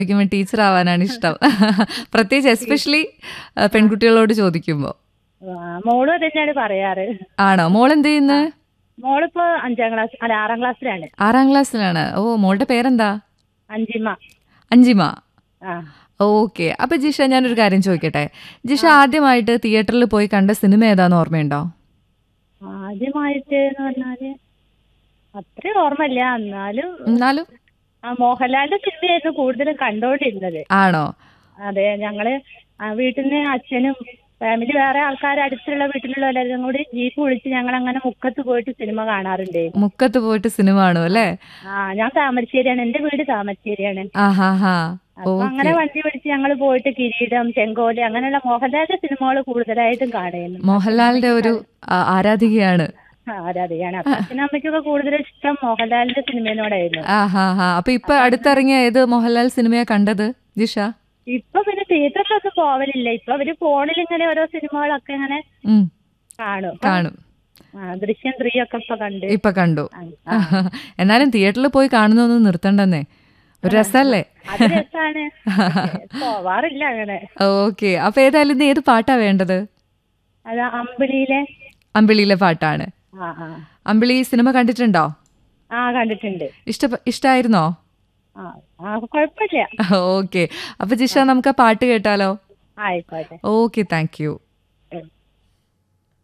ചോദിക്കുമ്പോൾ ടീച്ചർ ആവാനാണ് ഇഷ്ടം പ്രത്യേകിച്ച് എസ്പെഷ്യലി പെൺകുട്ടികളോട് ചോദിക്കുമ്പോൾ ആ, മോളും തന്നെയാണ് പറയാറ് ആണോ മോൾ എന്ത് ചെയ്യുന്നത് മോളിപ്പോ അഞ്ചാം ക്ലാസ് അല്ല ആറാം ക്ലാസ്സിലാണ് ആറാം ക്ലാസ്സിലാണ് ഓ മോളുടെ പേരെന്താ അഞ്ചിമ്മ അഞ്ചിമ ആ ഓക്കെ അപ്പൊ ജിഷ ഞാനൊരു കാര്യം ചോദിക്കട്ടെ ജിഷ ആദ്യമായിട്ട് തിയേറ്ററിൽ പോയി കണ്ട സിനിമ ഏതാന്ന് ഓർമ്മയുണ്ടോ ആദ്യമായിട്ട് എന്ന് പറഞ്ഞാല് അത്ര ഓർമ്മയില്ല എന്നാലും എന്നാലും ആ മോഹൻലാലിന്റെ സിനിമയായിരുന്നു കൂടുതലും കണ്ടോണ്ടിരുന്നത് ആണോ അതെ ഞങ്ങള് ആ, വീട്ടിൽ നിന്ന് അച്ഛനും ഫാമിലി വേറെ ആൾക്കാർ അടുത്തുള്ള വീട്ടിലുള്ള എല്ലാവരും കൂടി ജീപ്പ് വിളിച്ച് ഞങ്ങൾ അങ്ങനെ മുക്കത്ത് പോയിട്ട് സിനിമ കാണാറുണ്ട് മുക്കത്ത് പോയിട്ട് സിനിമ കാണും അല്ലേ ആ ഞാൻ താമരശ്ശേരിയാണ് എന്റെ വീട് താമരശ്ശേരിയാണ് ആഹാ ഹാ അപ്പൊ അങ്ങനെ വണ്ടി പിടിച്ച് ഞങ്ങൾ പോയിട്ട് കിരീടം ചെങ്കോല് അങ്ങനെയുള്ള മോഹൻലാലിന്റെ സിനിമകൾ കൂടുതലായിട്ടും കാണുന്നു മോഹൻലാലിന്റെ ഒരു ആ, ആരാധികയാണ് ആരാധികയാണ് അപ്പൊ അച്ഛനും അമ്മയ്ക്കൊക്കെ കൂടുതൽ ഇഷ്ടം മോഹൻലാലിന്റെ സിനിമയോടായിരുന്നു ആഹാ ഹാ അപ്പൊ ഇപ്പൊ അടുത്തിറങ്ങിയ ഏത് മോഹൻലാൽ സിനിമയാ കണ്ടത് ജിഷ ഇപ്പൊ പിന്നെ തിയേറ്ററിലൊന്നും പോവലില്ല ഇപ്പൊ അവര് ഫോണിൽ ഇങ്ങനെ ഓരോ സിനിമകളൊക്കെ ഇങ്ങനെ ഉം, കാണും കാണും ആ, ദൃശ്യം ത്രീ ഒക്കെ ഇപ്പൊ കണ്ട് ഇപ്പൊ കണ്ടു ആ, എന്നാലും തിയേറ്ററിൽ പോയി കാണുന്നൊന്നും നിർത്തണ്ടെന്നേ ഒരു രസല്ലേ അത് രസാണ് പോവാറില്ല അങ്ങനെ ഓക്കെ അപ്പൊ ഏതായാലും ഇന്ന് ഏത് പാട്ടാ വേണ്ടത് അത് അമ്പിളിയിലെ അമ്പിളിയിലെ പാട്ടാണ് ആ ആ അമ്പിളി സിനിമ കണ്ടിട്ടുണ്ടോ ആ കണ്ടിട്ടുണ്ട് ഇഷ്ട ഇഷ്ടായിരുന്നോ ആ ആ കുഴപ്പമില്ല ഓക്കെ അപ്പൊ ജിഷ നമുക്ക് ആ പാട്ട് കേട്ടാലോ ആയിക്കോട്ടെ ഓക്കെ താങ്ക് യു